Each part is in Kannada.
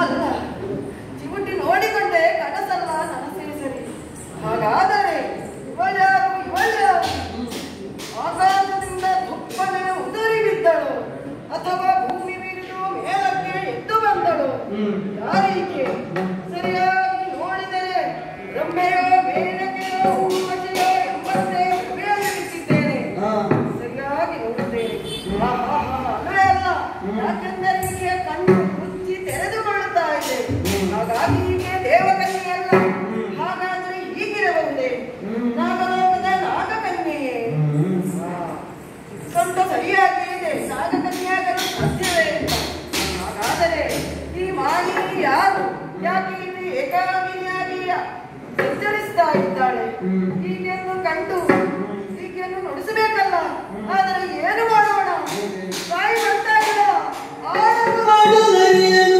ಅಲ್ಲ ಚಿವುಟಿ ನೋಡಿಕೊಂಡೆ ಕನಸಲ್ಲ ನನಸೇ ಸರಿ ಹಾಗಾದರೆ ಇವಳ್ಯಾರು ಇವಳ್ಯಾರು ಆಕಾಶದಿಂದ ತುಪ್ಪನೆ ಉದುರಿ ಬಿದ್ದಳು ಅಥವಾ ಭೂಮಿ ಬಿರಿದು ಮೇಲಕ್ಕೆ ಎದ್ದು ಬಂದಳು ಯಾರೀಕೆ ಸರಿಯಾಗಿ ನೋಡಿದರೆ ರಮ್ಮೆಯೋ ಮೇನಕೆಯೋ ಊರ್ವಶಿಯೋ ಎಂಬಂತೆ ಉಪಯೋಗಿಸಿದ್ದೇನೆ ಸರಿಯಾಗಿ ನೋಡುತ್ತೇನೆ ಆಹಾಹಾ, ಅಲ್ಲವೇ ಅಲ್ಲ ಯಾಕೆಂದರೆ ಈಕೆ ಕಣ್ಣು ಮುಚ್ಚಿ ತೆರೆದುಕೊಳ್ಳುತ್ತಾ ಇದೆ ಹಾಗಾಗಿ ಈಕೆ ದೇವಕನ್ಯೆಯಲ್ಲ ಹಾಗಾದರೆ ಹೀಗಿರಬಹುದೇ ನಾಗಲೋಕದ ನಾಗಕನ್ಯೆಯೇ ಸ್ವಲ್ಪ ಸರಿಯಾಗಿ ಇದೆ ನಾಗಕನ್ಯಾಗಲು ಸಾಧ್ಯವೇ ಇಲ್ಲ ಹಾಗಾದರೆ ಈ ಮಾನಿ ಯಾರು ಯಾಕೆ ಇಲ್ಲಿ ಏಕಾಂಗಿನಿಯಾಗಿ ಸಂಚರಿಸ್ತಾ ಇದ್ದಾಳೆ ಈಕೆಯನ್ನು ಕಂಡು ಈಕೆಯನ್ನು ನುಡಿಸಬೇಕಲ್ಲ ಆದರೆ ಏನು ಮಾಡೋಣ ತಾಯಿ ಬರ್ತಾ ಇಲ್ಲ ಆಡಲು ಆಡಲರಿಯನು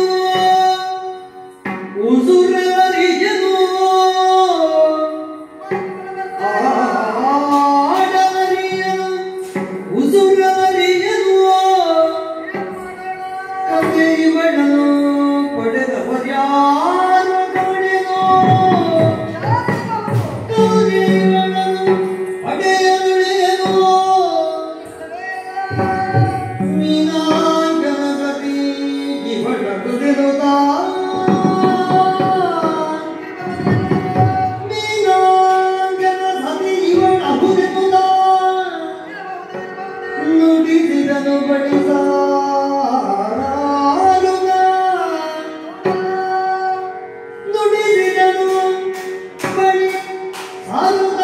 ಉಸುರರಿಯನು ಆಡಲರಿಯನು ಉಸುರರಿಯನು ಕವಿಗಳನು ಪಡೆದವರ್ಯಾರು ಕಡೆನೋ ಕವಿಗಳನು ಪಡೆಯಲಿಯನು ಮೀನಾಂಗನಗತಿ ಇವಳಗುದಿರುತ್ತಾ ಮೀನಾಂಗನ ಸತಿ ಇವಳಗುದಿರುತ್ತಾ ನುಡಿಸಿದನು ಬಡಿಸಾರುಗ ನುಡಿಸಿದನು ಬಡಿ ಸಾರುಗ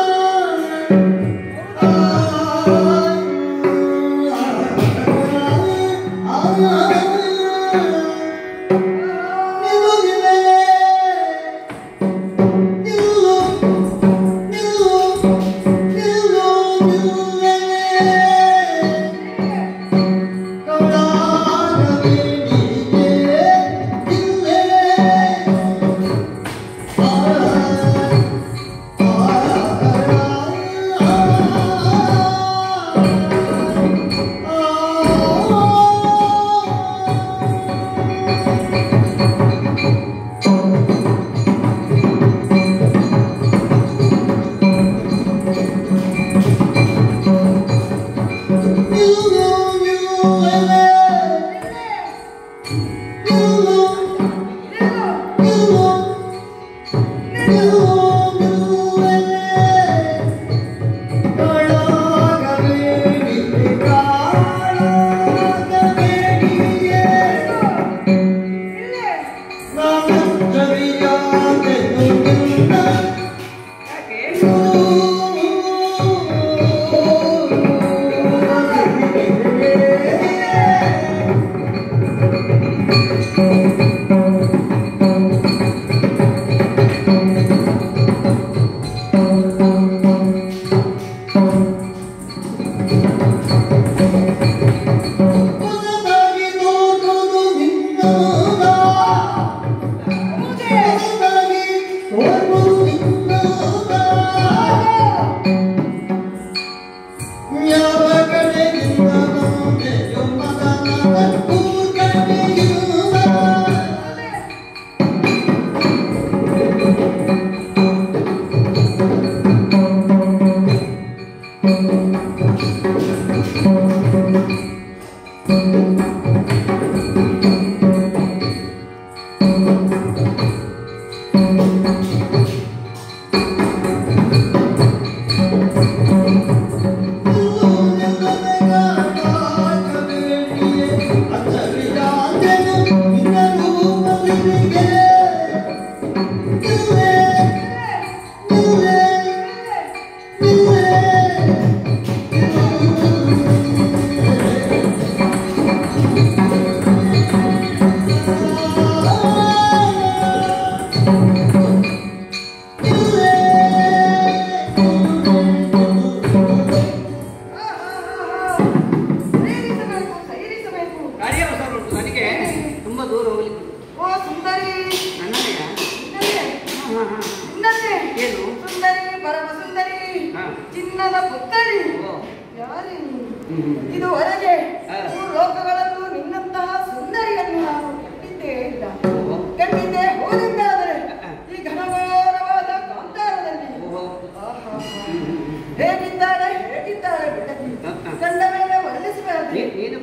ಸೈರಿಸಬೇಕು ಸೈರಿಸಬೇಕು ಗಾಡಿಯ ಹೊಸ ಉಂಟು ನನಗೆ ತುಂಬಾ ದೂರ ಹೋಗ್ಲಿಕ್ಕೆ ಉಂಟು. ಓ ಸುಂದರಿ ನನ್ನನೆಯ ನಿನ್ನದೇ ಹಾ ಹಾ ನಿನ್ನದೇ ಏನು? ಸುಂದರಿ ಪರಮ ಸುಂದರಿ ಹಾ. ಚಿನ್ನದ ಪುತ್ತಳಿ ಓ. ಯಾರೇ ನೀನು? ಹ್ಮ್, ಹ್ಮ್. ಇದುವರೆಗೆ ಹಾ. ಮೂರು ಲೋಕಗಳಲ್ಲೂ ನಿನ್ನಂತಹ ಸುಂದರಿಯನ್ನು ನಾನು ಕಂಡಿದ್ದೇ ಇಲ್ಲ ಓ.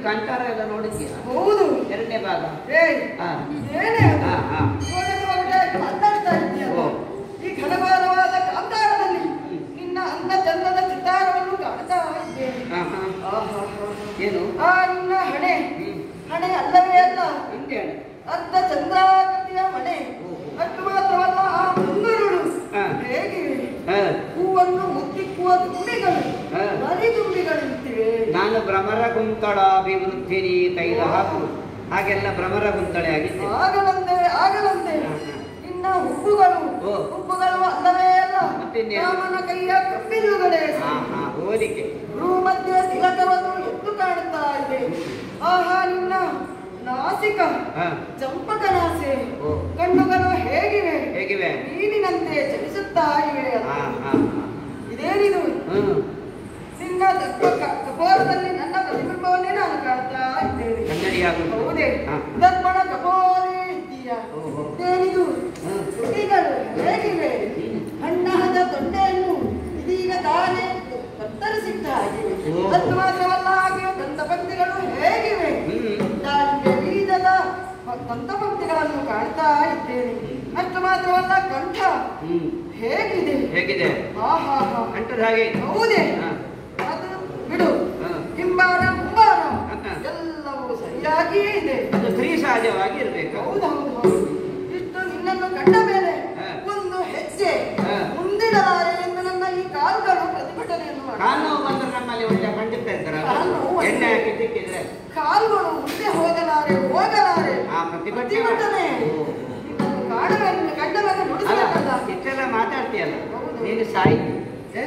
ಕಾಂತಾರ ಎಲ್ಲ ನೋಡಿದ್ಯಾ ಹೌದು ಎರಡನೇ ಭಾಗ ಏಯ್ ಹಾ ಏನೇ ಅದು? ಹಾ ಹಾ ಇವಾಗ ಹೊರಟಾಗಿ ಮಾತಾಡ್ತಾ ಇದೆಯಲ್ಲ ಓ. ಈ ಘನಘೋರವಾದ ಕಾಂತಾರದಲ್ಲಿ ನಿನ್ನ ಅಂದ ಚಂದದ ಚಿತ್ತಾರವನ್ನು ಕಾಣ್ತಾ ಇದ್ದೇನೆ ಹಾ ಹಾ ಆಹಾ. ಏನು ಆ ನಿನ್ನ ಹಣೆ ಹ್ಮ್. ಹಣೆ ಅಲ್ಲವೇ ಅಲ್ಲ ಹಿಂದೆ ಹೇಳು. ಅರ್ಧ ಚಂದ್ರಾಕೃತಿಯ ಮಣೆ ಅಷ್ಟು ಮಾತ್ರವಲ್ಲ ಆ ಮುಂಗುರುಳು ಹಾ. ಹೇಗಿವೆ ಹಾ. ಹೂವನ್ನು ಮುತ್ತಿಕ್ಕುವ ತುಂಬಿಗಳು ಹಾ. ನರಿ ತುಂಬಿಗಳಿರ್ತಿವೆ ನಾನು ಭ್ರಮರ ಕುಂತಳ ಅಭಿವೃದ್ಧಿನಿ ತೈಲ ಹಾಕು ಹಾಗೆಲ್ಲ ಭ್ರಮರ ಕುಂತಳೆ ಆಗಿದ್ದೆ ಆಗಲಂತೆ ಆಗಲಂತೆ ಹಾ, ಹಾ. ನಿನ್ನ ಹುಬ್ಬುಗಳು ಓ. ಹುಬ್ಬುಗಳು ಅಲ್ಲವೇ ಅಲ್ಲ ಮತ್ತಿನ್ನೇನು? ರಾಮನ ಕೈಯ ಕಬ್ಬಿಲ್ಲುಗಳೇ ಹಾ ಹಾ ಹೋಲಿಕೆ ಭ್ರೂ ಮಧ್ಯ ತಿಲಕವನ್ನು ಎದ್ದು ಕಾಣುತ್ತಾ ಇದೆ ಆಹಾ ನಿನ್ನ ನಾಸಿಕ ಹಾ ಚಂಪಕ ನಾಸೆ ಓ. ಕಣ್ಣುಗಳು ಹೇಗಿವೆ ಹೇಗಿವೆ ಮೀನಿನಂತೆ ಚಲಿಸುತ್ತಾ ಇವೆ ಹಾ ಹಾ ಇದೇನಿದು ಹ್ಮ್ ನಿನ್ನ ದಪ್ಪ ಕ- ಕಪೋಲದಲ್ಲಿ ನನ್ನ ಪ್ರತಿಬಿಂಬವನ್ನೇ ನಾನು ಕಾಣ್ತಾ ಇದ್ದೇನೆ ಕನ್ನಡಿ ಹಾಗೂ ಹೌದೇ ಹಾ. ದರ್ಪಣ ಕಪೋಲೆ ಇದ್ದೀಯ ಓಹೋ. ಇದೇನಿದು ಹ್ಮ್. ತುಟಿಗಳು ಹೇಗಿವೆ ಹಣ್ಣಾದ ತೊಂಡೆಯನ್ನು ಇದೀಗ ತಾನೇ ಕತ್ತರಿಸಿದ್ದ ಹಾಗಿವೆ ಓಹೋ. ಅದು ಮಾತ್ರವಲ್ಲ ಹಾಗೆ ದಂತಪಂಕ್ತಿಗಳು ಹೇಗಿವೆ ಹ್ಮ್ ದಾಳಿಂಬೆ ಬೀಜದ ದಂತಪಂಕ್ತಿಗಳನ್ನು ಕಾಣ್ತಾ ಇದ್ದೇನೆ ಅಷ್ಟು ಮಾತ್ರವಲ್ಲ ಕಂಠ ಹ್ಮ್ ಹೇಗಿದೆ ಹೇಗಿದೆ ಆಹಾ ಹಾ ಕಂಠದ ಹಾಗೆ ಹೌದೇ ಹಾ. ಅದು ಬಿಡು ಹಾ. ಹಿಂಬಾರ ಮುಂಬಾರ ಹಾ. ಎಲ್ಲವೂ ಸರಿಯಾಗಿಯೇ ಇದೆ ಅದು ಸ್ತ್ರೀ ಸಹಜವಾಗಿ ಇರ್ಬೇಕು ಹೌದೌದು ಹೌದು ಇಷ್ಟು ನಿನ್ನನ್ನು ಕಂಡ ಮೇಲೆ ಹಾ. ಒಂದು ಹೆಜ್ಜೆ ಹಾ. ಮುಂದಿಡಲಾರೆ ಎಂದು ನನ್ನ ಈ ಕಾಲುಗಳು ಪ್ರತಿಭಟನೆಯನ್ನು ಕಾಲು ಮಾಡ್ತವೆ. ನೋವು ಬಂದ್ರೆ ನಮ್ಮಲ್ಲಿ ಒಳ್ಳೆ ಖಂಡಿತ ಇರ್ತಾರ ಕಾಲು ನೋವು ಎಣ್ಣೆ ಹಾಕಿ ತಿಕ್ಕಿದ್ರೆ ಕಾಲುಗಳು ಮುಂದೆ ಹೋಗಲಾರೆ ಹೋಗಲಾರೆ ಆ ಪ್ರತಿಭಟನೆ ಪ್ರತಿಭಟನೆ ಓ. ನಿನ್ನನ್ನು ಕಾಣುವೆ ನಿನ್ನ ಕಂಡ ಮೇಲೆ ಅಲ್ಲ ನುಡಿಸಬೇಕಲ್ಲ ಇಷ್ಟೆಲ್ಲ ಮಾತಾಡ್ತೀಯಲ್ಲ ಹೌದು. ನೀನು ಸಾಹಿತಿ ಏ?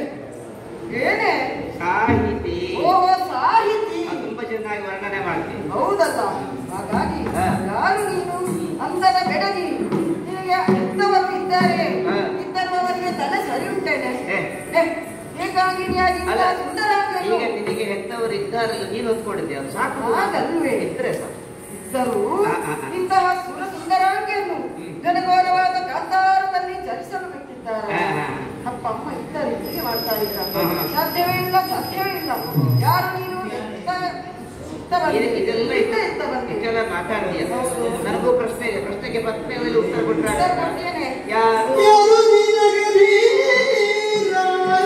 ಏನೇ ಸಾಹಿತಿ ಓಹೋ ಸಾಹಿತಿ ಅದು ತುಂಬಾ ಚೆನ್ನಾಗಿ ವರ್ಣನೆ ಮಾಡ್ತೀನಿ ಹೌದಲ್ಲ ಹಾಗಾಗಿ ಹಾ. ಯಾರು ನೀನು ಅಂದದ ಬೆಡಗಿ ನಿನಗೆ ಹೆತ್ತವರು ಇದ್ದಾರೆ ಹಾ. ಇದ್ದವರಿಗೆ ತಲೆ ಸರಿ ಉಂಟೇನೆ ಏ. ಏ, ಏಕಾಂಗಿನಿಯಾಗಿ ಅಲ್ಲ ಸುಂದರ ಆಗ್ಬೇಕು. ಈಗ ನಿನಗೆ ಹೆತ್ತವರು ಇದ್ದಾರಲ್ಲ ನೀನು ಒಪ್ಕೊಂಡಿದ್ದೆ ಅದು ಸಾಕು ಹಾಗಲ್ವೇ? ಇದ್ರೆ ಸಾಕು ಇದ್ದರೂ ಹಾ, ಹಾ, ಹಾ. ಇಂತಹ ಸುರ ಸುಂದರಾಂಗಿಯನ್ನು ಹ್ಮ್. ಘನಘೋರವಾದ ಕಾಂತಾರದಲ್ಲಿ ಚಲಿಸಲು ಬಿಟ್ಟಿದ್ದಾರೆ ಹಾ, ಹಾ, ಹಾ. ಅಪ್ಪ ಅಮ್ಮ ಇದ್ದಾರೆ ಹೀಗೆ ಮಾಡ್ತಾ ಇದ್ರ ಹಾ, ಹಾ. ಸಾಧ್ಯವೇ ಇಲ್ಲ ಸಾಧ್ಯವೇ ಇಲ್ಲ ಯಾರು ನೀನು ಎತ್ತ ಎತ್ತ ಬಂದೆ? ಇದು- ಇದೆಲ್ಲ ಎತ್ತ ಎತ್ತ ಬಂದೆ? ಇದೆಲ್ಲ ಮಾತಾಡ್ತೀಯ ಹೌದು. ನನಗೂ ಪ್ರಶ್ನೆ ಇದೆ ಪ್ರಶ್ನೆಗೆ ಪ್ರಶ್ನೆಯಲ್ಲಿ ಉತ್ತರ ಕೊಟ್ಟರೆ ಉತ್ತರ ಕೊಡ್ತೇನೆ. ಯಾರು ಯಾರು ನಿನಗೆ ಧೀರಾಯ?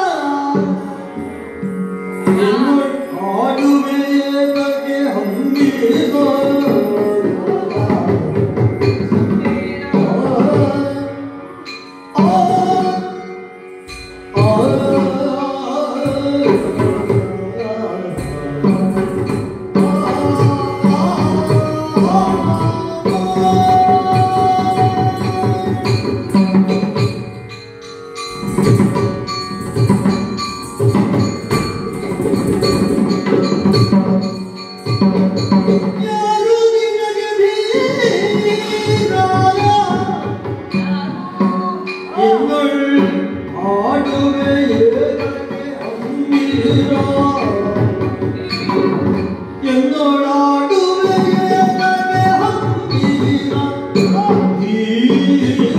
ನಿನ್ನೊಳ್ ಆಡುವೆ ಏತಕ್ಕೆ ಹಂಗಿದೋ? ಆ, ಆ, ಯಾರು ನಿನಗೆ ಧೀರಾಯ? ಇನ್ನೊಳ್ ಆಡುವೆ ಏತಕ್ಕೆ ಹಂಗಿರ? എന്നോടാടുവേ ഏതകെ ഹംഗീര? ഹംഗീര.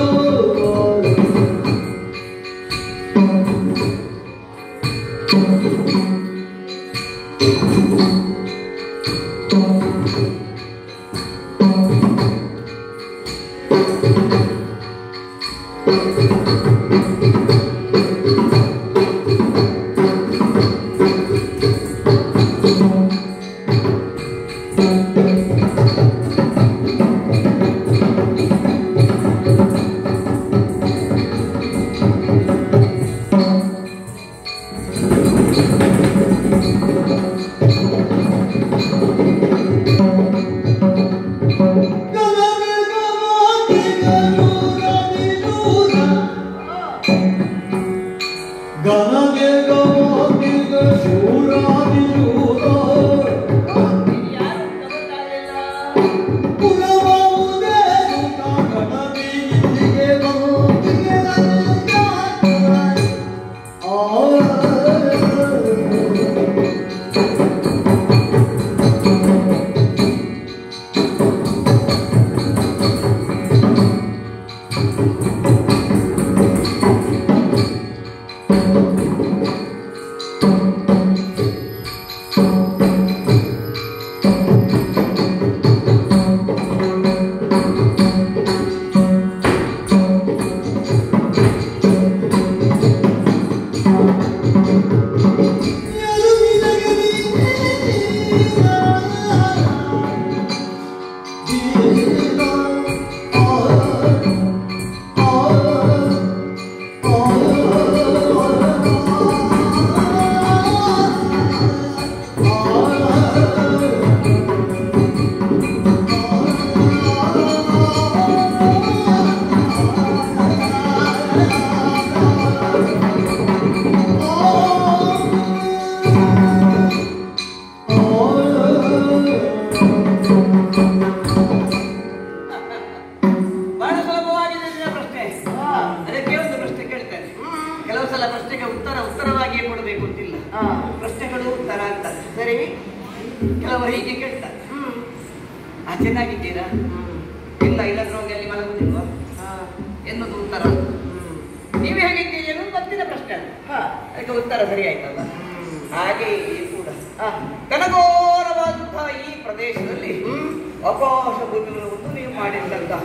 ಗಲಭೆ ಗವಾದಿ ಗರೂರ ನಿರೂರ. ಗಲಭೆ ಗವಾದಿ ಗರೂರ ನಿರೂರ. ಕುಲಬಹುದೇ ಸುತ ಗಣಪಿ ಇಲ್ಲಿಗೆ ಬಂದಿಗೆ ನನ್ನ ಆ ಸರಿ ಕೆಲವರು ಹೀಗೆ ಕೇಳ್ತಾರೆ ಹ್ಮ್ ಆ ಚೆನ್ನಾಗಿದ್ದೀರಾ ಇಲ್ಲ ಇಲ್ಲದ್ರೆ ಹೋಗಿ ಅಲ್ಲಿ ಮಲಗುದಿಲ್ವಾ ಹಾ ಎನ್ನುವುದು ಉತ್ತರ ಹ್ಮ್ ನೀವು ಹೇಗಿದ್ದೀರಿ ಅನ್ನೋದು ಗೊತ್ತಿನ ಪ್ರಶ್ನೆ ಅದು ಹಾ ಅದಕ್ಕೆ ಉತ್ತರ ಸರಿ ಆಯ್ತಲ್ಲ ಹಾಗೆ ಇಲ್ಲಿ ಕೂಡ ಹಾ ಘನಘೋರವಾದಂತಹ ಈ ಪ್ರದೇಶದಲ್ಲಿ ಹ್ಮ್ ಅವಕಾಶ ಭೂಮಿಗಳನ್ನು ನೀವು ಮಾಡಿದಂತಹ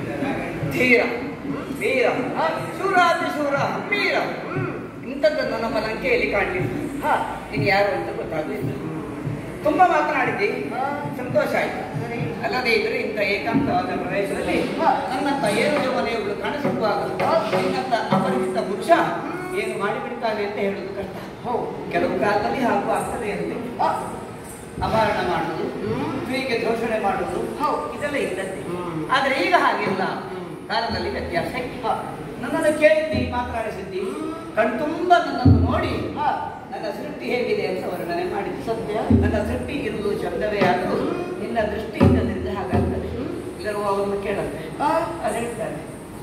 ಧೀರ ವೀರ ಶೂರಾತಿ ಶೂರ ಹಮ್ಮೀರ ಇಂಥದ್ದನ್ನು ನಮ್ಮ ಲಂಕೆಯಲ್ಲಿ ಕಾಣಲಿಲ್ಲ ಹಾ ನೀನು ಯಾರು ಅಂತ ಗೊತ್ತಾಗಲಿಲ್ಲ ತುಂಬಾ ಮಾತನಾಡಿದ್ದಿ ಹಾ. ಸಂತೋಷ ಆಯ್ತು ಸರಿ ಅಲ್ಲದೆ ಇದ್ರೆ ಇಂಥ ಏಕಾಂತವಾದ ಪ್ರದೇಶದಲ್ಲಿ ಹಾ. ನನ್ನಂತ ಏಳು ಜವನೆಯೊಬ್ಬಳು ಕಾಣಿಸುವಾಗ ನಿನ್ನಂತ ಅಪರಿಚಿತ ಪುರುಷ ಏನು ಮಾಡಿಬಿಡ್ತಾನೆ ಅಂತ ಹೇಳುದು ಕಷ್ಟ ಹೌದು ಕೆಲವು ಕಾಲದಲ್ಲಿ ಹಾಗೂ ಆಗ್ತದೆ ಅಂತೆ ಹಾ ಅಪಹರಣ ಮಾಡುವುದು ಹ್ಮ್ ಸ್ತ್ರೀಗೆ ದೋಷಣೆ ಮಾಡುವುದು ಹೌದು ಇದೆಲ್ಲ ಇದ್ದದ್ದೇ ಹ್ಮ್. ಆದ್ರೆ ಈಗ ಹಾಗಿಲ್ಲ ಹ್ಮ್. ಕಾಲದಲ್ಲಿ ವ್ಯತ್ಯಾಸ ಇದೆ. ನನ್ನನ್ನು ಕೇಳಿದ್ದಿ ಮಾತನಾಡಿಸಿದ್ದಿ ಕಣ್ತುಂಬ ನನ್ನನ್ನು ನೋಡಿ ಹಾ ನನ್ನ ಸೃಷ್ಟಿ ಹೇಗಿದೆ ಅಂತ ವರ್ಣನೆ ಮಾಡಿದ್ದು ಸತ್ಯ ನನ್ನ ಸೃಷ್ಟಿ ಇರುವುದು ಚಂದವೇ ಆದರೂ ನಿನ್ನ ದೃಷ್ಟಿ ಇಲ್ಲದ್ರಿಂದ ಹಾಗಾಗ್ತದೆ ಇಲ್ಲರೂ ಅವರನ್ನು ಕೇಳಂತೆ ಹಾ ಅದು ಹೇಳ್ತಾರೆ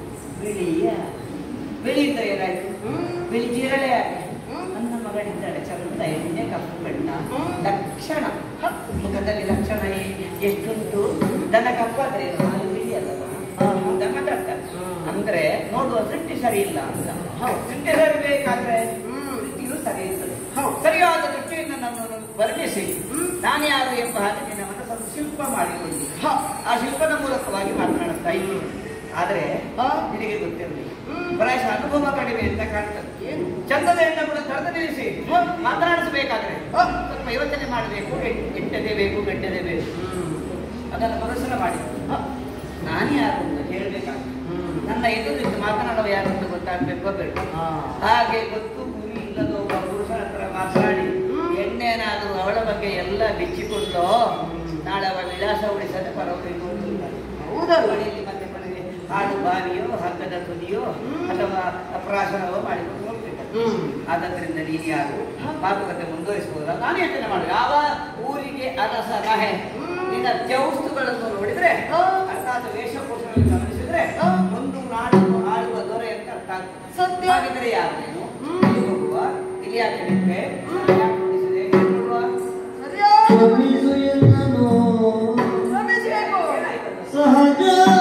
ಬಿಳಿಯ ಬಿಳಿಯಿಂದ ಏನಾಯ್ತು ಹ್ಮ್ ಬಿಳಿ ಜಿರಳೆ ಆಗಿ ಹ್ಮ್. ನನ್ನ ಮಗಳಿದ್ದಾಳೆ ಚಂದ ಎಣ್ಣೆ ಕಪ್ಪು ಬಣ್ಣ ಹ್ಮ್. ಲಕ್ಷಣ ಹ, ಮುಖದಲ್ಲಿ ಲಕ್ಷಣ ಎ- ಎಷ್ಟುಂಟು ದನ ಕಪ್ಪಾದ್ರೆ ಏನು? ಹಾಲು ಬಿಳಿ ಅಲ್ಲವಾ ಹಾ. ಅಂತ ಮಾತಾಡ್ತಾರೆ ಹ್ಮ್. ಅಂದ್ರೆ ನೋಡುವ ದೃಷ್ಟಿ ಸರಿ ಇಲ್ಲ ಅಂತ ಹೌದು. ದೃಷ್ಟಿ ಸರಿ ಬೇಕಾದ್ರೆ ಹ್ಮ್. ದೃಷ್ಟಿಯೂ ಸರಿ ಇರ್ತದೆ ಹೌದು. ಸರಿಯಾದ ದೃಷ್ಟಿಯಿಂದ ನನ್ನನ್ನು ವರ್ಣಿಸಿ ಹ್ಮ್. ನಾನು ಯಾರು ಎಂಬ ಹಾಗೆ ನಿನ್ನ ಮನಸ್ಸನ್ನು ಶಿಲ್ಪ ಮಾಡಿಕೊಂಡು ಹಾ ಆ ಶಿಲ್ಪದ ಮೂಲಕವಾಗಿ ಮಾತನಾಡುತ್ತಾ ಇದ್ದೀನಿ ಆದ್ರೆ ಹಾ. ನಿನಗೆ ಗೊತ್ತಿರಲಿಲ್ಲ ಹ್ಮ್. ಪ್ರಾಯಶಃ ಅನುಭವ ಕಡಿಮೆ ಅಂತ ಕಾಣ್ತದೆ ಏನು ಚಂದದ ಹೆಣ್ಣನ್ನು ತಡೆದು ನಿಲ್ಲಿಸಿ ಹಾ. ಮಾತನಾಡಿಸಬೇಕಾದ್ರೆ ಹಾ. ಸ್ವಲ್ಪ ಯೋಚನೆ ಮಾಡಬೇಕು ಗೆಟ್ಟದೆ ಬೇಕು ಗಡ್ಡದೆ ಬೇಕು ಅದನ್ನು ಪ್ರದರ್ಶನ ಮಾಡಿ ಹಾ. ನಾನು ಯಾರು ಅಂತ ಹೇಳಬೇಕಾಗ್ತದೆ ಹ್ಮ್. ನನ್ನ ಎದುರಿದ್ದು ಮಾತನಾಡುವ ಯಾರು ಅಂತ ಗೊತ್ತಾಗ್ಬೇಕೋ ಬೇಡ ಹಾ. ಹಾಗೆ ಗೊತ್ತು ಗುರಿ ಇಲ್ಲದ ಒಬ್ಬ ಪುರುಷನ ಹತ್ರ ಮಾತನಾಡಿ ಹ್ಮ್. ಎಣ್ಣೆನಾದರೂ ಅವಳ ಬಗ್ಗೆ ಎಲ್ಲ ಬಿಚ್ಚಿಕೊಂಡು ಹ್ಮ್. ನಾಳೆ ಅವಳ ವಿಳಾಸ ಉಳಿಸದೆ ಪರವಾಗಿ ಹೌದಲ್ಲ ಮನೆಯಲ್ಲಿ ಮತ್ತೆ ಕೊನೆಗೆ ಹಾಡು ಬಾವಿಯೋ ಹಗ್ಗದ ತುದಿಯೋ ಹ್ಮ್. ಅಥವಾ ಪ್ರಾಶನವೋ ಮಾಡಿಕೊಂಡು ಹೋಗ್ಬೇಕು ಹ್ಮ್ ಆದ್ದರಿಂದ ನೀನು ಯಾರು ಮಾತುಕತೆ ಮುಂದುವರಿಸಬಹುದಾ ನಾನು ಯೋಚನೆ ಮಾಡು ಯಾವ ಊರಿಗೆ ಅರಸ ನಹೆ ಹ್ಮ್. ನಿನ್ನ ಜೌಸ್ತುಗಳನ್ನು ನೋಡಿದ್ರೆ ಹಾ. ಅರ್ಥಾತ್ ವೇಷಭೂಷಣವನ್ನು ಗಮನಿಸಿದ್ರೆ ಹಾ. ಒಂದು ನಾಡನ್ನು ಆಳುವ ದೊರೆ ಅಂತ ಅರ್ಥ ಆಗ್ತದೆ ಸತ್ಯ. ಹಾಗಿದ್ರೆ ಯಾರು ನೀನು ಹ್ಮ್. ಇಲ್ಲಿ ಹೋಗುವ ಇಲ್ಲಿ ಯಾಕೆ ನಿಂತೆ ಹ್ಮ್. ಯಾಕೆ ಉಳಿಸಿದೆ? ನೋಡುವ. ಸರಿಯಾದ ಕ್ಷಮಿಸು ಎನ್ನನು ಶ್ರಮಿಸಬೇಕು ಏನಾಯ್ತದು? ಸಹಜ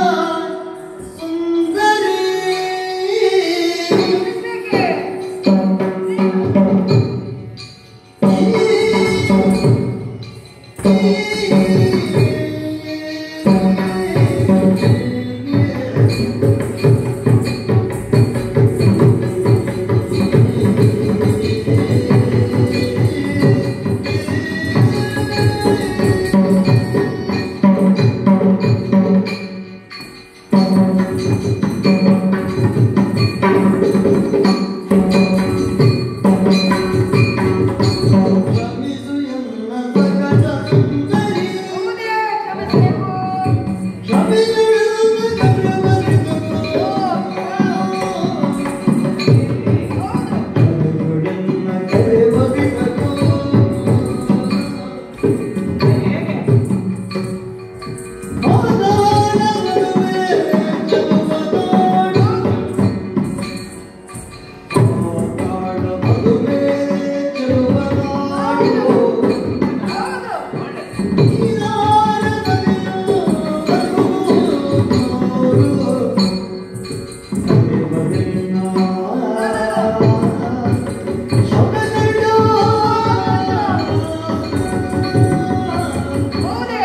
ಸುಂದರಿ ಶ್ರಮಿಸ್ಬೇಕೆ? ಕ್ಷಮಿಸು ಎನ್ನ ಸಹಜ ಸುಂದರಿ ಹೌದೇ, ಶ್ರಮಿಸ್ಬೇಕು. ಕ್ಷಮಿಸು ಎನ್ನ ಗರ್ವವರಿತನು. ಗರ್ವವೆನ್ನ ಗರ್ವವಿರಕು. ಹೇಗೆ? ಮಾದಾಡ ನಡುವೆ ಜಗವನಾಡು. ಮಾದಾಡ ಮದುವೆ ಜಗವನಾಡು. ಹೌದು. ನೀನಾದ ನದಿಯೋ ಬರುವುದು. ಗರ್ವವೆನ್ನ ಶಬ್ದಗಂಡ. ಹೌದೇ?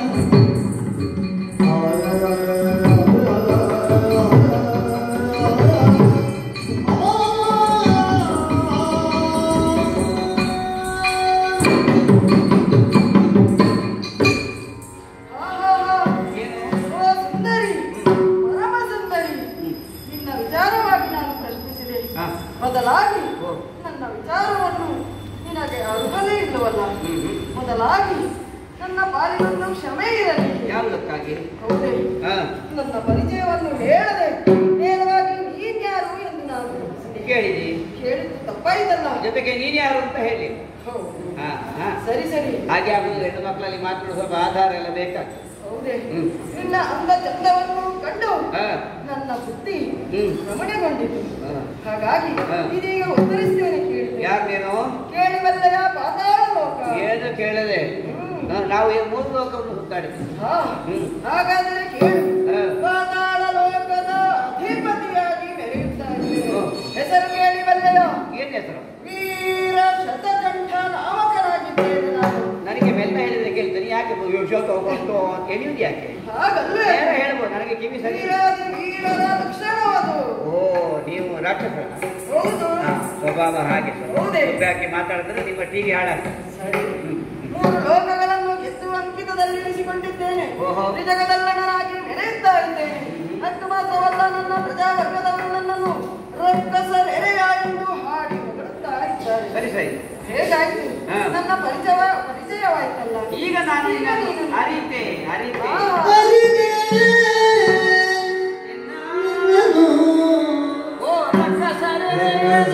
ಹಾ, ಹಾ, ಹಾ. ಏನು? ಓ ಸುಂದರಿ ಪರಮ ಸುಂದರಿ ನಿನ್ನ ವಿಚಾರವಾಗಿ ನಾನು ಪ್ರಶ್ನಿಸಿದೆ ಹಾ. ಬದಲಾಗಿ ಓ. ನನ್ನ ವಿಚಾರವನ್ನು ನಿನಗೆ ಅರ್ಹತೆ ಇಲ್ಲವಲ್ಲ ಹ್ಮ್, ಹ್ಮ್. ಮೊದಲಾಗಿ ನನ್ನ ಪಾಲಿನೊಂದು ಕ್ಷಮೆ ಇರಲಿ ಯಾವುದಕ್ಕಾಗಿ ಹೌದೇ ಹಾ ನನ್ನ ಪರಿಚಯವನ್ನು ಹೇಳದೆ ನೇರವಾಗಿ ನೀನ್ಯಾರು ಎಂದು ನಾನು ಪ್ರಶ್ನಿಸಿದೆ. ಕೇಳಿದಿ ಕೇಳಿದ್ದು ತಪ್ಪಾಯ್ತಲ್ಲ ಜೊತೆಗೆ ನೀನ್ ಯಾರು ಅಂತ ಹೇಳಿ ಹೌದು. ಹಾ ಹಾ ಸರಿ ಸರಿ ಹಾಗೆ ಆಗುದು ಹೆಣ್ಣು ಮಕ್ಕಳಲ್ಲಿ ಮಾತಾಡುವ ಸ್ವಲ್ಪ ಆಧಾರ ಎಲ್ಲ ಬೇಕಾಗ್ತದೆ ಹೌದೇ ಹ್ಮ್. ನಿನ್ನ ಅಂದ ಚಂದವನ್ನು ಕಂಡು ಹಾ ನನ್ನ ಬುದ್ಧಿ ಹ್ಮ್. ಭ್ರಮಣೆಗೊಂಡಿತು ಹಾ. ಹಾಗಾಗಿ ಹಾ. ಇದೀಗ ಉತ್ತರಿಸ್ತೇನೆ ಕೇಳಿದೆ ಯಾರು ನೀನು ಕೇಳಿಬಲ್ಲೆಯ ಪಾತಾಳ ಲೋಕ ಏನು ಕೇಳದೆ ನಾ- ನಾವು ಈ ಮೂರು ಲೋಕವನ್ನು ಸುತ್ತಾಡಿದ್ವಿ ಹಾ. ಹ್ಮ್. ಹಾಗಾದರೆ ಕೇಳು ಹಾ. ಪಾತಾಳ ಲೋಕದ ಅಧಿಪತಿಯಾಗಿ ಮೆರೆಯುತ್ತಾ ಇದ್ದೇನೆ. ಓ. ಹೆಸರು ಕೇಳಿ ಬಲ್ಲೆಯೋ ಏನ್ ಹೆಸರು ವೀರ ಶತಕಂಠ ನಾಮಕನಾಗಿದ್ದೇನೆ ನಾನು ನನಗೆ ಮೆಲ್ಲ ಹೇಳಿದ್ರೆ ಕೇಳ್ತೇನೆ ಯಾಕೆ ಯೋಶೋಕ ಹೋಗೋದು ಅಂತ ಎಣಿಯುವುದು ಯಾಕೆ ಹಾಗಲ್ವೇ ನೇರ ಹೇಳ್ಬೋದು ನನಗೆ ಕಿವಿ ಸರಿ ವೀರಾದಿ ವೀರರ ಲಕ್ಷಣವದು ಓ ನೀವು ರಾಕ್ಷಸ ಹೌದು ಹಾ, ಸ್ವಭಾವ ಹಾಗೆ ಹೌದೇ? ಹಾಕಿ ಮಾತಾಡಿದ್ರೆ ನಿಮ್ಮ ಟಿವಿ ಹಾಳಾಗ್ತದೆ ಸರಿ ಮೂರು ಲೋಕಗಳನ್ನು ಗೆದ್ದು ಅಂಕಿತದಲ್ಲಿರಿಸಿಕೊಂಡಿದ್ದೇನೆ ಓಹೋ. ತ್ರಿಜಗದಲ್ಲಣನಾಗಿ ಮೆರೆಯುತ್ತಾ ಇದ್ದೇನೆ ಅಷ್ಟು ಮಾತ್ರವಲ್ಲ ನನ್ನ ಪ್ರಜಾವರ್ಗದವರು ನನ್ನನ್ನು ರಕ್ಕಸರೆರೆಯ ಎಂದು ಹಾಡಿ ಹೊಗಳುತ್ತಾ ಇದ್ದಾರೆ ಸರಿ ಸರಿ ಹೇಗಾಯ್ತು ಹಾ. ನನ್ನ ಪರಿಚಯ ಪರಿಚಯವಾಯ್ತಲ್ಲ ಈಗ ನಾನು ಈಗ ನೀನು- ಅರಿತೆ ಅರಿತೆ ಆ, ಓ ರಾಕ್ಷಸರೇ.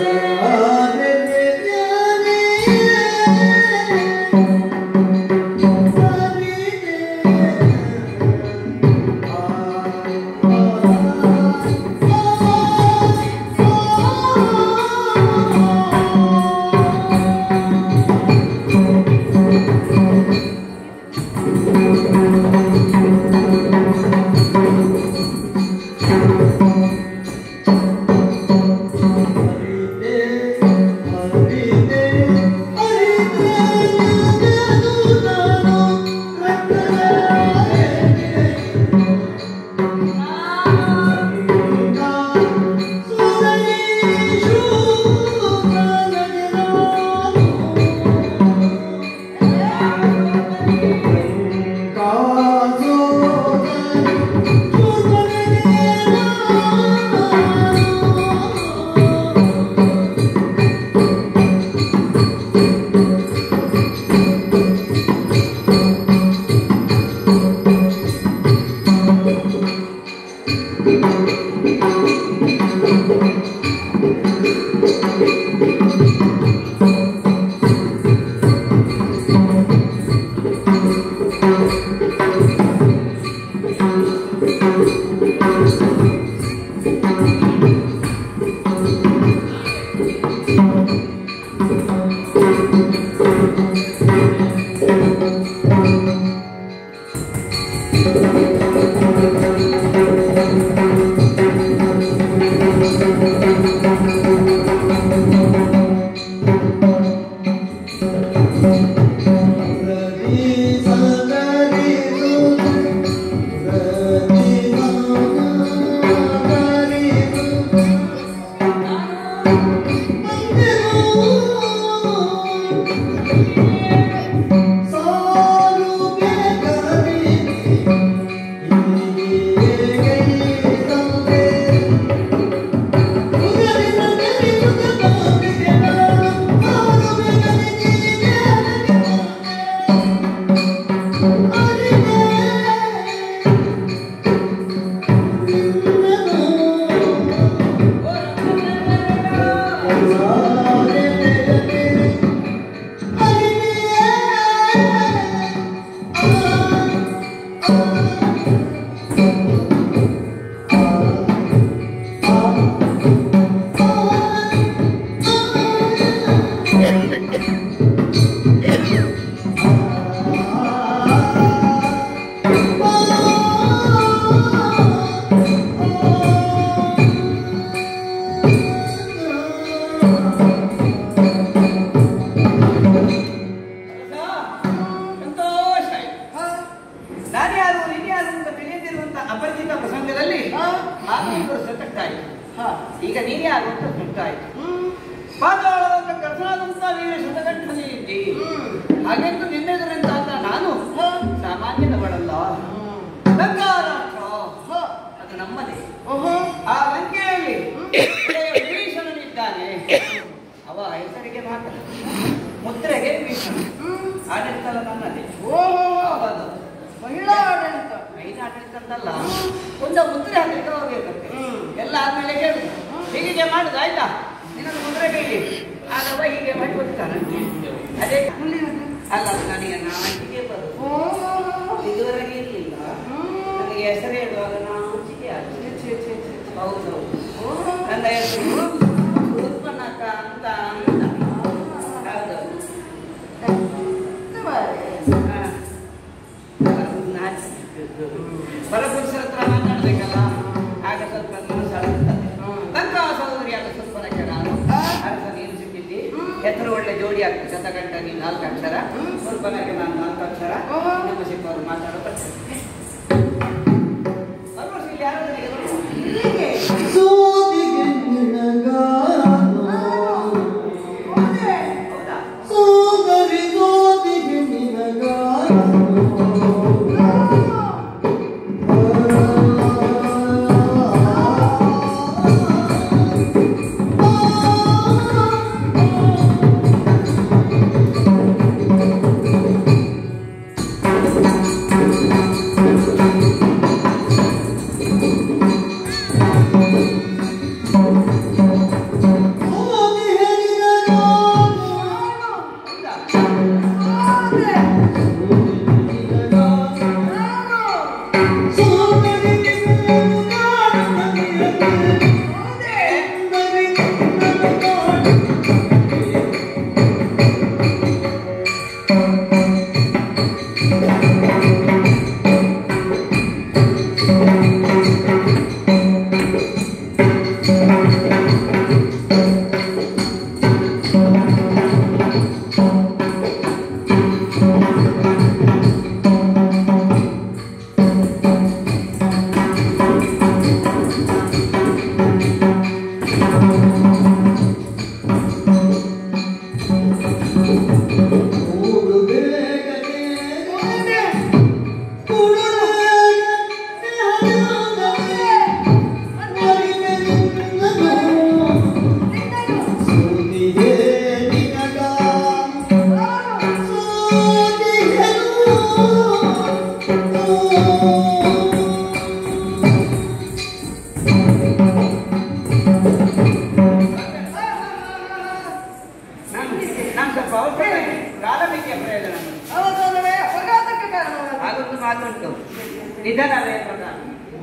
ಸಂತೋಷ ಆಯ್ತು. ಹಾ, ನಾನು ಯಾರು ನೀನು ಯಾರು ಅಂತ ತಿಳಿಯದಿರುವಂತ ಅಪರಿಚಿತ ಪ್ರಸಂಗದಲ್ಲಿ ಹಾ. ಆತ್ಮೀಯರು ಸತಕ್ತಾಯಿತು ಹಾ. ಈಗ ನೀನು ಯಾರು ಅಂತ ಸುತ್ತಾಯಿತು ಹ್ಮ್, ಪಾತಾಳದ ಕರ್ಸನಾದಂತ ವೀರ ಶತಕಂಠನೇ ಇದ್ದಿ ಹ್ಮ್. ಹಾಗೆಂದು ನಿನ್ನೆದುರಿಂದ ಅಂತ ನಾನು ಹಾ. ಸಾಮಾನ್ಯದವಳಲ್ಲ ಹ್ಮ್. ಲಂಕಾರಾಷ್ಟ್ರ ಹಾ. ಅದು ನಮ್ಮದೇ ಓಹೋ. ಆ ಲಂಕೆಯಲ್ಲಿ ಒಳ್ಳೆಯ ವಿಭೀಷಣನಿದ್ದಾನೆ ಅವ ಹೆಸರಿಗೆ ಮಾತ್ರ ಮುದ್ರೆಗೆ ವಿಭೀಷಣ ಹ್ಮ್. ಆಡಳಿತ ನನ್ನದೇ ಓಹೋ. ಹೌದು. ಮಹಿಳಾ ಆಡಳಿತ ಐದು ಆಡಳಿತ ಅಂತಲ್ಲ ಒಂದು ಮುದ್ರೆ ಹಾಕಲಿಕ್ಕೆ ಹೋಗ್ಬೇಕಂತೆ ಹ್ಮ್. ಎಲ್ಲ ಆದ್ಮೇಲೆ ಹೇಳು ಹೀಗೆ ಮಾಡುದು ಆಯ್ತಾ ನಿನ್ನದು ಮುದ್ರೆ ಕೈಲಿ ಆಗವ ಹೀಗೆ ಮಾಡಿ ಕೊಡ್ತಾನೆ ಅದೇ ಮುಂದಿನದು. ಅಲ್ಲ ನನಗೆ ನಾಚಿಕೆ ಬರುದು ಓಹೋ. ಇದುವರೆಗೆ ಇರಲಿಲ್ಲ ಹ್ಮ್. ನನಗೆ ಹೆಸರು ಹೇಳುವಾಗ ನಾಚಿಕೆ ಆಗಿದೆ ಛೆ, ಛೆ, ಛೆ, ಛೆ. ಹೌದು ಓಹೋ. ನನ್ನ ಹೆಸರು ಉತ್ಪನ್ನಕ ಅಂತ ಅಂತ ಹೌದು ಉತ್ತಮ. ಪರಪುರುಷರ ಹತ್ರ ಮಾತಾಡ್ಬೇಕಲ್ಲ ಆಗ ಸ್ವಲ್ಪ ಮನಸ್ಸು ಅಳುತ್ತದೆ ತಕ್ಕ ಸಹೋದರಿಯಾದ ಸ್ವಲ್ಪನಕ್ಕೆ ನಾನು ಅರಸ ನೀನು ಸಿಕ್ಕಿದ್ದಿ ಹೆಸರು ಒಳ್ಳೆ ಜೋಡಿ ಆಗ್ತದೆ ಶತಗಂಟ ನೀನು ನಾಲ್ಕು ಅಕ್ಷರ ಸ್ವಲ್ಪನಕ್ಕೆ ನಾನು ನಾಲ್ಕು ಅಕ್ಷರ ಓಹೋ. ನಿಮ್ಮ ಸಿಕ್ಕವರು ಮಾತಾಡೋ ಬರ್ತದೆ ಪರಪುರುಷ ಇಲ್ಲಿ ಯಾರು ನನಗೆ ಗೊತ್ತು? ಇಲ್ಲಿಗೆ ಸೋದಿಗೆ ನಿನಗಾನು ಹೌದೇ? ಹೌದಾ ಸೋದರಿ ಸೋದಿಗೆ ನಿನಗಾನು ಸೋದಿಗೆ ನಿನಗಾನು ಹೌದಾ ಹೌದೇ? ಹೌದೇ? ಹೌದೇ? ನಾನು ನಾನು ಸ್ವಲ್ಪ ಅವಸರ ಪ್ರಾರಂಭಿಕ ಪ್ರಯೋಜನ ಮಾಡಿ. ಅವಸರವೇ ಅಪಘಾತಕ್ಕೆ ಕಾರಣವಾದ ಹಾಗೊಂದು ಮಾತುಂಟು ನಿಧಾನವೇ ಪ್ರಧಾನ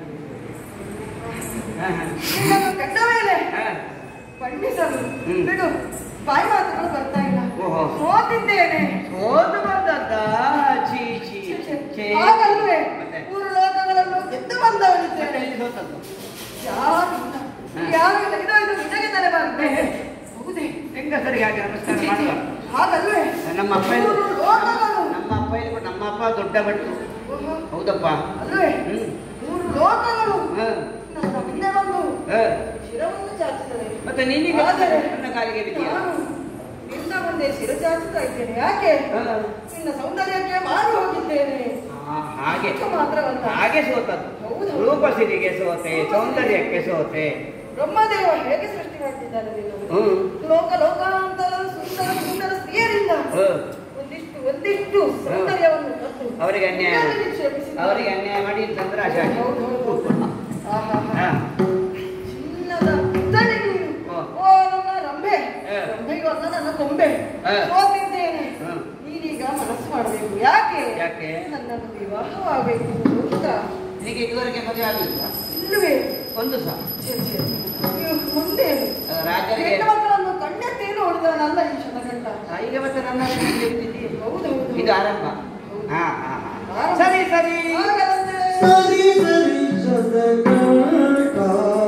ಹಾ, ಹಾ. ನಿನ್ನನ್ನು ಕಂಡ ಮೇಲೆ ಹಾ. ಖಂಡಿಸಲು ಹ್ಮ್. ಬಿಡು ಬಾಯಿ ಮಾತುಗಳು ಬರ್ತಾ ಇಲ್ಲ ಓಹೋ. ಸೋತಿದ್ದೇನೆ ಸೋತು ಬಂದದ್ದ ಛೀ ಛೀ ಛೆ, ಛೆ. ಛೇ. ಹಾಗಲ್ವೇ ಮತ್ತೆ? ಮೂರು ಲೋಕಗಳನ್ನು ಗೆದ್ದು ಮತ್ತೆ ಬಂದವನಿದ್ದೇನೆ ಎಲ್ಲಿ ಸೋತದ್ದು ಯಾರಿಲ್ಲ ಹಾ. ಯಾರಿಲ್ಲ ಇದು ಇದು ನಿನಗೆ ತಲೆ ಬಾರದೆ ಹೌದೇ ಹೆಂಗಸರಿಗೆ ಹಾಗೆ ನಮಸ್ಕಾರ ಛೆ, ಛೆ. ಮಾಡುವ ಹಾಗಲ್ವೇ ನಮ್ಮ ಅಪ್ಪ ಇಲ್ಲಿ- ಮೂರು ಲೋಕಗಳು ನಮ್ಮ ಅಪ್ಪ ಇಲ್ಲಿ ನಮ್ಮ ಅಪ್ಪ ದೊಡ್ಡ ಭಟ್ರು ಓಹೋ. ಹೌದಪ್ಪ ಅಲ್ವೇ ಹ್ಮ್ ಮೂರು ಲೋಕಗಳು ಹಾ. ನನ್ನ ಮುಂದೆ ಬಂದು ಹಾ. ಶಿರವನ್ನು ಚಾಚಿದರೆ ಮತ್ತೆ ನೀನೀಗ ಆದರೆ ನನ್ನ ಕಾಲಿಗೆ ಬಿದ್ದೀಯ ನಾನು ನಿನ್ನ ಮುಂದೆ ಶಿರ ಚಾಚುತ್ತಾ ಇದ್ದೇನೆ ಯಾಕೆ ಹಾ. ನಿನ್ನ ಸೌಂದರ್ಯಕ್ಕೆ ಮಾರು ಹೋಗಿದ್ದೇನೆ ಆ, ಹಾಗೆ ಅಷ್ಟು ಮಾತ್ರವಲ್ಲ ಹಾಗೆ ಸೋತದ್ದು ಹೌದು. ರೂಪಸಿರಿಗೆ ಸೋತೆ ಸೌಂದರ್ಯಕ್ಕೆ ಸೋತೆ ಬ್ರಹ್ಮದೇವ ಹೇಗೆ ಸೃಷ್ಟಿ ಮಾಡ್ತಿದ್ದಾನೆ ನಿನ್ನನ್ನು? ಹ್ಮ್ ಲೋಕ ಲೋಕಾಂತರ ಸುಂದರ ಸುಂದರ ಸ್ತ್ರೀಯರಿಂದ ಹ್ಮ್. ಒಂದಿಷ್ಟು ಒಂದಿಷ್ಟು ಸೌಂದರ್ಯವನ್ನು ತಂದು ಅವರಿಗೆ ಅನ್ಯಾಯ ನಿನ್ನಲ್ಲಿ ನಿಕ್ಷೇಪಿಸಿದ್ದಾನೆ. ಅವರಿಗೆ ಅನ್ಯಾಯ ಮಾಡಿ ಅಂತಂದ್ರೆ ಆಶೆ ಆಗಿ. ಹೌದು, ಹೌದು. ಆಹಾ. ಹಾ. ಚಿನ್ನದ ಪಿತ್ತಳೆ ನೀನು. ಹಾ. ಓ ನನ್ನ ರಂಬೆ ಹಾ. ರಂಬೆಗೊಲ್ಲ ನನ್ನ ಕೊಂಬೆ ಹಾ. ಸೋತಿದ್ದೇನೆ ಹಾ. ನೀನೀಗ ಮನಸ್ಸು ಮಾಡಬೇಕು ಯಾಕೆ ಯಾಕೆ? ನನ್ನನ್ನು ವಿವಾಹವಾಗಬೇಕು ಅಂತ ನಿನಗೆ ಇದುವರೆಗೆ ಮದುವೆ ಆಗಲಿಲ್ಲ ಇಲ್ಲವೇ ಒಂದು ಸಹ ಛೆ, ಛೆ. ನೀವು ಮುಂದೆ ಆ, ರಾಜರಿಗೆ ಹೆಣ್ಣು ಮಕ್ಕಳನ್ನು ಕಂಡತ್ತೇ ನೋಡಿದವನಲ್ಲ ಈ ಶತಕಂಠ ಆ, ಈಗ ಮತ್ತೆ ನನ್ನ ಇರ್ತಿದ್ದಿ ಹೌದು ಹೌದು ಇದು ಆರಂಭ ಹಾ ಹಾ ಹಾ. ಸರಿ ಸರಿ ಹಾಗಾದ್ರೆ ಸರಿ ಸರಿ ಶತಕಟ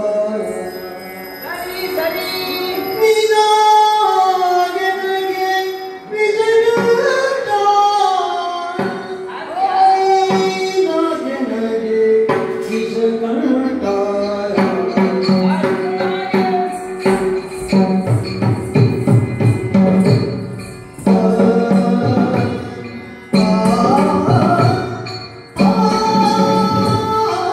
ಸರಿ ಸರಿ ನಿನಾಗೆನಗೆ ವಿಜಯಟ ನಿನಾಗೆನಗೆ ವಿಜಯಟ ಆ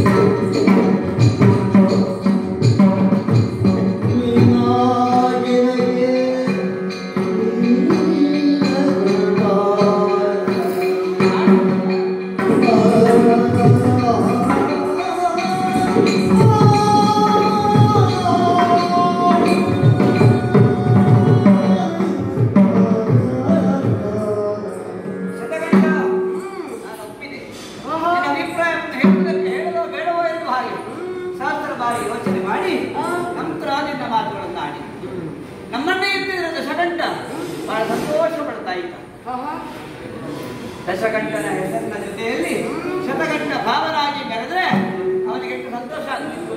ಶತಗಂಟ ನಾನು ಒಪ್ಪಿದೆ ಆಹಾ. ನಿನ್ನ ಅಭಿಪ್ರಾಯವನ್ನು ಹೇಳುವುದಕ್ಕೆ ಹೇಳೋ ಬೇಡವೋ ಎಂದು ಹಾಗೆ ಶಾಸ್ತ್ರ ಬಾರಿ ಯೋಚನೆ ಮಾಡಿ ಆ. ನಂತರ ನಿನ್ನ ಮಾತುಗಳನ್ನು ಆಡಿ ನಮ್ಮನ್ನೇ ಇಟ್ಟಿರೋ ದಶಕಂಠ ಬಹಳ ಸಂತೋಷ ಪಡ್ತಾ ಇದ್ದ ಆಹಾ. ದಶಕಂಠನ ಹೆಸರಿನ ಜೊತೆಯಲ್ಲಿ ಶತಕಂಠ ಭಾವನಾಗಿ ಮೆರೆದ್ರೆ ಅವನಿಗೆ ಎಷ್ಟು ಸಂತೋಷ ಆಗ್ತಿತ್ತು